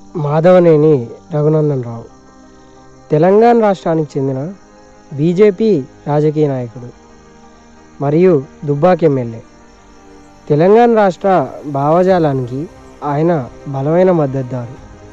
మాధవనేని రఘునందన్ రావు తెలంగాణ రాష్ట్రానికి చెందిన బీజేపీ రాజకీయ నాయకుడు మరియు దుబ్బాక్ ఎమ్మెల్యే తెలంగాణ రాష్ట్ర భావజాలానికి ఆయన బలమైన మద్దతుదారు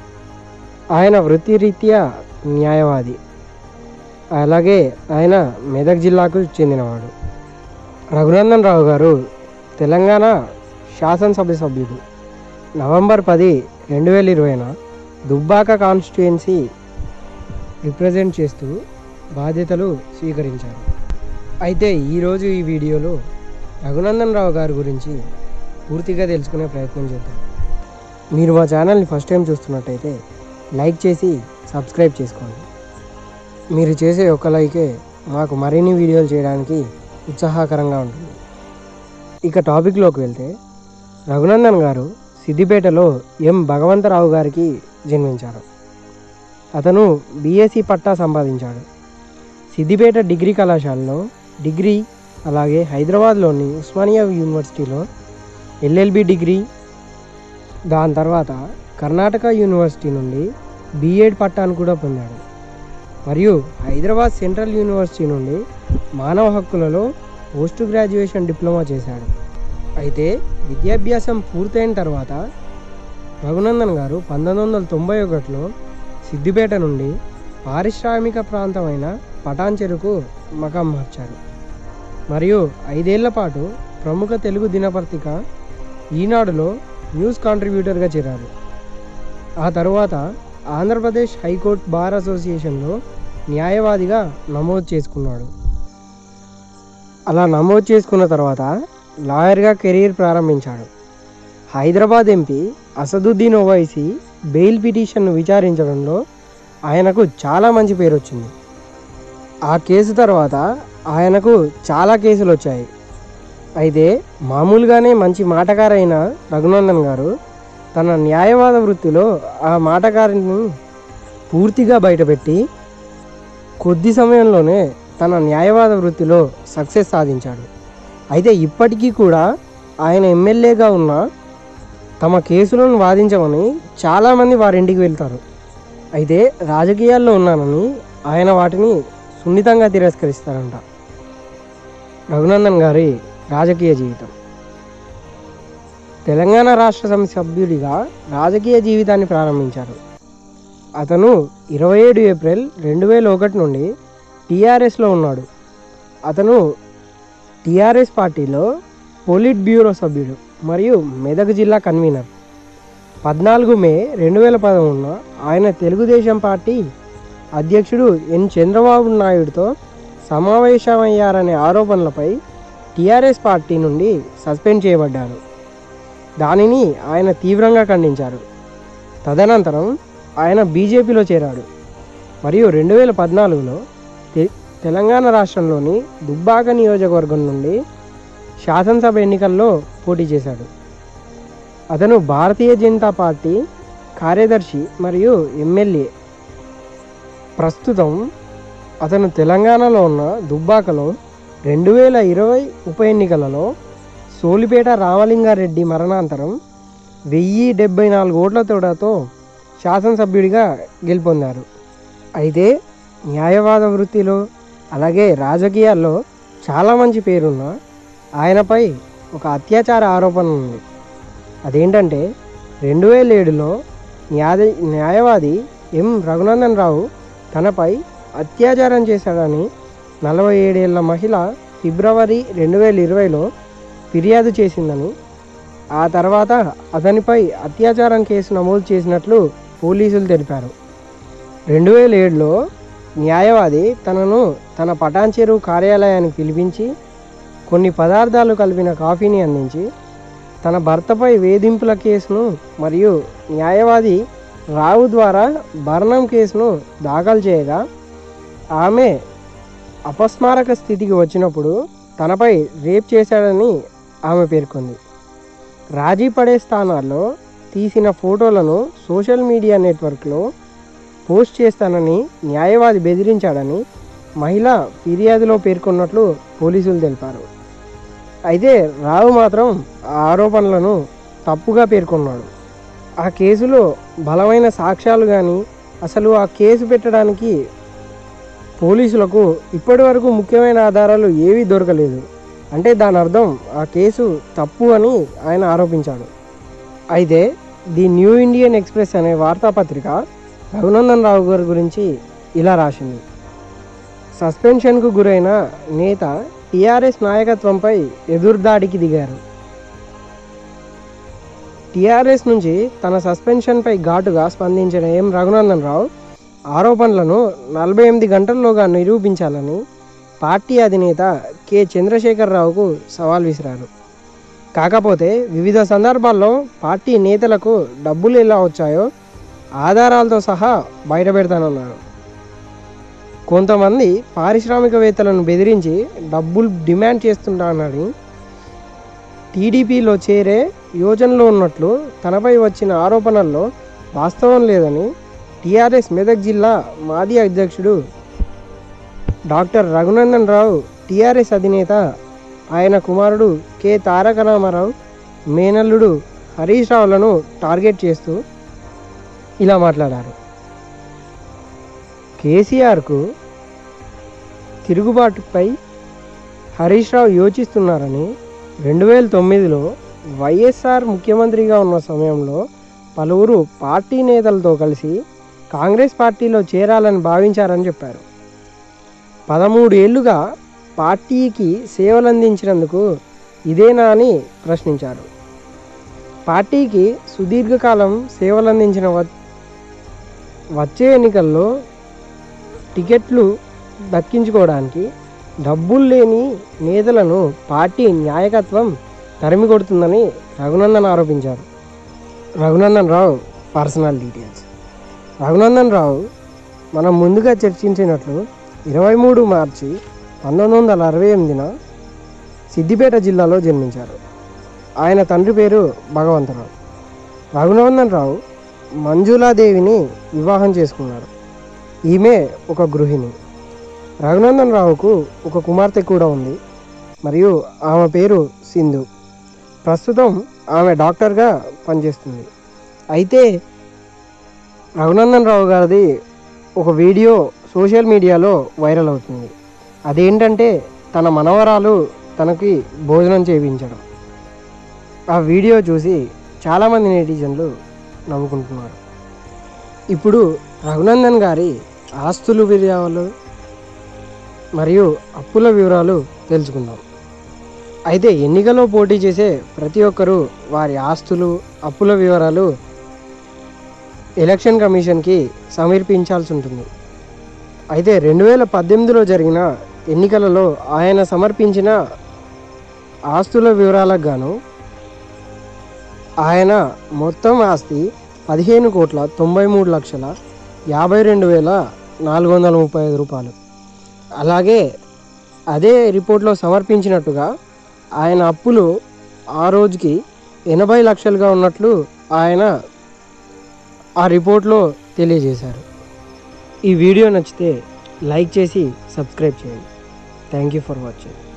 ఆయన వృత్తిరీత్యా న్యాయవాది అలాగే ఆయన మెదక్ జిల్లాకు చెందినవాడు రఘునందన్ రావు గారు తెలంగాణ శాసనసభ సభ్యుడు నవంబర్ పది రెండు వేల ఇరవైన దుబ్బాక కాన్స్టిట్యుయెన్సీ రిప్రజెంట్ చేస్తూ బాధ్యతలు స్వీకరించారు అయితే ఈరోజు ఈ వీడియోలో రఘునందన్ రావు గారి గురించి పూర్తిగా తెలుసుకునే ప్రయత్నం చేద్దాం మీరు మా ఛానల్ని ఫస్ట్ టైం చూస్తున్నట్టయితే లైక్ చేసి సబ్స్క్రైబ్ చేసుకోండి మీరు చేసే ఒక్క లైకే మాకు మరిన్ని వీడియోలు చేయడానికి ఉత్సాహకరంగా ఉంటుంది ఇక టాపిక్లోకి వెళ్తే రఘునందన్ గారు సిద్దిపేటలో ఎం భగవంతరావు గారికి జన్మించారు అతను బీఎస్సీ పట్టా సంపాదించాడు సిద్దిపేట డిగ్రీ కళాశాలలో డిగ్రీ అలాగే హైదరాబాద్లోని ఉస్మానియా యూనివర్సిటీలో ఎల్ఎల్బి డిగ్రీ దాని తర్వాత కర్ణాటక యూనివర్సిటీ నుండి బీఎడ్ పట్టాను కూడా పొందాడు మరియు హైదరాబాద్ సెంట్రల్ యూనివర్సిటీ నుండి మానవ హక్కులలో పోస్ట్ గ్రాడ్యుయేషన్ డిప్లొమా చేశాడు అయితే విద్యాభ్యాసం పూర్తయిన తర్వాత రఘునందన్ గారు పంతొమ్మిది వందల తొంభై ఒకటిలో సిద్దిపేట నుండి పారిశ్రామిక ప్రాంతమైన పటాన్చెరుకు మకాం మార్చారు మరియు ఐదేళ్ల పాటు ప్రముఖ తెలుగు దినపత్రిక ఈనాడులో న్యూస్ కాంట్రిబ్యూటర్గా చేరారు ఆ తరువాత ఆంధ్రప్రదేశ్ హైకోర్టు బార్ అసోసియేషన్లో న్యాయవాదిగా నమోదు చేసుకున్నాడు అలా నమోదు చేసుకున్న తర్వాత లాయర్గా కెరీర్ ప్రారంభించాడు హైదరాబాద్ ఎంపీ అసదుద్దీన్ ఓవైసీ బెయిల్ పిటిషన్ను విచారించడంలో ఆయనకు చాలా మంచి పేరు వచ్చింది ఆ కేసు తర్వాత ఆయనకు చాలా కేసులు వచ్చాయి అయితే మామూలుగానే మంచి మాటగారైన రఘునందన్ గారు తన న్యాయవాద వృత్తిలో ఆ మాటగారిని పూర్తిగా బయటపెట్టి కొద్ది సమయంలోనే తన న్యాయవాద వృత్తిలో సక్సెస్ సాధించాడు అయితే ఇప్పటికీ కూడా ఆయన ఎమ్మెల్యేగా ఉన్న తమ కేసులను వాదించమని చాలామంది వారి ఇంటికి వెళ్తారు అయితే రాజకీయాల్లో ఉన్నానని ఆయన వాటిని సున్నితంగా తిరస్కరిస్తారంట రఘునందన్ గారి రాజకీయ జీవితం తెలంగాణ రాష్ట్ర సమితి సభ్యుడిగా రాజకీయ జీవితాన్ని ప్రారంభించారు అతను ఇరవై ఏడు ఏప్రిల్ రెండు వేల ఒకటి నుండి టీఆర్ఎస్లో ఉన్నాడు అతను టీఆర్ఎస్ పార్టీలో పోలిట్ బ్యూరో సభ్యుడు మరియు మెదక్ జిల్లా కన్వీనర్ పద్నాలుగు మే రెండు వేల పదమూడున ఆయన తెలుగుదేశం పార్టీ అధ్యక్షుడు ఎన్ చంద్రబాబు నాయుడుతో సమావేశమయ్యారనే ఆరోపణలపై టీఆర్ఎస్ పార్టీ నుండి సస్పెండ్ చేయబడ్డారు దానిని ఆయన తీవ్రంగా ఖండించారు తదనంతరం ఆయన బీజేపీలో చేరాడు మరియు రెండు వేల పద్నాలుగులో తె- తెలంగాణ రాష్ట్రంలోని దుబ్బాక నియోజకవర్గం నుండి శాసనసభ ఎన్నికల్లో పోటీ చేశాడు అతను భారతీయ జనతా పార్టీ కార్యదర్శి మరియు ఎమ్మెల్యే ప్రస్తుతం అతను తెలంగాణలో ఉన్న దుబ్బాకలో రెండు వేల ఇరవై ఉప ఎన్నికలలో సోలిపేట రామలింగారెడ్డి మరణాంతరం వెయ్యి డెబ్బై నాలుగు ఓట్ల తోడతో శాసనసభ్యుడిగా గెలుపొందారు అయితే న్యాయవాద వృత్తిలో అలాగే రాజకీయాల్లో చాలా మంచి పేరున్న ఆయనపై ఒక అత్యాచార ఆరోపణ ఉంది అదేంటంటే రెండు వేల ఏడులో న్యాయ న్యాయవాది ఎం రఘునందన్ రావు తనపై అత్యాచారం చేశాడని నలభై ఏడేళ్ల మహిళ ఫిబ్రవరి రెండు వేల ఇరవైలో ఫిర్యాదు చేసిందని ఆ తర్వాత అతనిపై అత్యాచారం కేసు నమోదు చేసినట్లు పోలీసులు తెలిపారు రెండు వేల ఏడులో న్యాయవాది తనను తన పటాన్చెరు కార్యాలయానికి పిలిపించి కొన్ని పదార్థాలు కలిపిన కాఫీని అందించి తన భర్తపై వేధింపుల కేసును మరియు న్యాయవాది రావు ద్వారా భరణం కేసును దాఖలు చేయగా ఆమె అపస్మారక స్థితికి వచ్చినప్పుడు తనపై రేప్ చేశాడని ఆమె పేర్కొంది రాజీ పడే స్థానాల్లో తీసిన ఫోటోలను సోషల్ మీడియా నెట్వర్క్లో పోస్ట్ చేస్తానని న్యాయవాది బెదిరించాడని మహిళ ఫిర్యాదులో పేర్కొన్నట్లు పోలీసులు తెలిపారు అయితే రావు మాత్రం ఆ ఆరోపణలను తప్పుగా పేర్కొన్నాడు ఆ కేసులో బలమైన సాక్ష్యాలు కానీ అసలు ఆ కేసు పెట్టడానికి పోలీసులకు ఇప్పటి వరకు ముఖ్యమైన ఆధారాలు ఏవీ దొరకలేదు అంటే దాని అర్థం ఆ కేసు తప్పు అని ఆయన ఆరోపించాడు అయితే ది న్యూ ఇండియన్ ఎక్స్ప్రెస్ అనే వార్తాపత్రిక రఘునందన్ రావు గారి గురించి ఇలా రాసింది సస్పెన్షన్కు గురైన నేత టీఆర్ఎస్ నాయకత్వంపై ఎదురుదాడికి దిగారు టీఆర్ఎస్ నుంచి తన సస్పెన్షన్పై ఘాటుగా స్పందించిన ఎం రఘునందన్ రావు ఆరోపణలను నలభై ఎనిమిది గంటల్లోగా నిరూపించాలని పార్టీ అధినేత కె చంద్రశేఖరరావుకు సవాల్ విసిరారు కాకపోతే వివిధ సందర్భాల్లో పార్టీ నేతలకు డబ్బులు ఎలా వచ్చాయో ఆధారాలతో సహా బయటపెడతానన్నారు కొంతమంది పారిశ్రామికవేత్తలను బెదిరించి డబ్బులు డిమాండ్ చేస్తుంటానని టీడీపీలో చేరే యోజనలో ఉన్నట్లు తనపై వచ్చిన ఆరోపణల్లో వాస్తవం లేదని టీఆర్ఎస్ మెదక్ జిల్లా మాజీ అధ్యక్షుడు డాక్టర్ రఘునందన్ రావు టీఆర్ఎస్ అధినేత ఆయన కుమారుడు కె తారక రామారావు మేనల్లుడు హరీష్ రావులను టార్గెట్ చేస్తూ ఇలా మాట్లాడారు కేసీఆర్కు తిరుగుబాటుపై హరీష్ రావు యోచిస్తున్నారని రెండు వేల తొమ్మిదిలో వైఎస్ఆర్ ముఖ్యమంత్రిగా ఉన్న సమయంలో పలువురు పార్టీ నేతలతో కలిసి కాంగ్రెస్ పార్టీలో చేరాలని భావించారని చెప్పారు పదమూడు ఏళ్లుగా పార్టీకి సేవలందించినందుకు ఇదేనా అని ప్రశ్నించారు పార్టీకి సుదీర్ఘకాలం సేవలందించిన వ- వచ్చే ఎన్నికల్లో టికెట్లు దక్కించుకోవడానికి డబ్బులు లేని నేతలను పార్టీ నాయకత్వం తరిమి కొడుతుందని రఘునందన్ ఆరోపించారు రఘునందన్ రావు పర్సనల్ డీటెయిల్స్ రఘునందన్ రావు మనం ముందుగా చర్చించినట్లు ఇరవై మూడు మార్చి పంతొమ్మిది వందల అరవై ఎనిమిదిన సిద్దిపేట జిల్లాలో జన్మించారు ఆయన తండ్రి పేరు భగవంతరావు రఘునందన్ రావు మంజులాదేవిని వివాహం చేసుకున్నారు ఈమె ఒక గృహిణి రఘునందన్ రావుకు ఒక కుమార్తె కూడా ఉంది మరియు ఆమె పేరు సింధు ప్రస్తుతం ఆమె డాక్టర్గా పనిచేస్తుంది అయితే రఘునందన్ రావు గారిది ఒక వీడియో సోషల్ మీడియాలో వైరల్ అవుతుంది అదేంటంటే తన మనవరాలు తనకి భోజనం చేయించడం ఆ వీడియో చూసి చాలామంది నెటిజన్లు నవ్వుకుంటున్నారు ఇప్పుడు రఘునందన్ గారి ఆస్తులు వివరాలు మరియు అప్పుల వివరాలు తెలుసుకుందాం అయితే ఎన్నికలో పోటీ చేసే ప్రతి ఒక్కరూ వారి ఆస్తులు అప్పుల వివరాలు ఎలక్షన్ కమిషన్కి సమర్పించాల్సి ఉంటుంది అయితే రెండు వేల పద్దెనిమిదిలో జరిగిన ఎన్నికలలో ఆయన సమర్పించిన ఆస్తుల వివరాలకు గాను ఆయన మొత్తం ఆస్తి పదిహేను కోట్ల తొంభై మూడు లక్షల యాభై రెండు వేల నాలుగు వందల ముప్పై ఐదు రూపాయలు అలాగే అదే రిపోర్ట్లో సమర్పించినట్టుగా ఆయన అప్పులు ఆ రోజుకి ఎనభై లక్షలుగా ఉన్నట్లు ఆయన ఆ రిపోర్ట్లో తెలియజేశారు ఈ వీడియో నచ్చితే లైక్ చేసి సబ్స్క్రైబ్ చేయండి థ్యాంక్ యూ ఫర్ వాచింగ్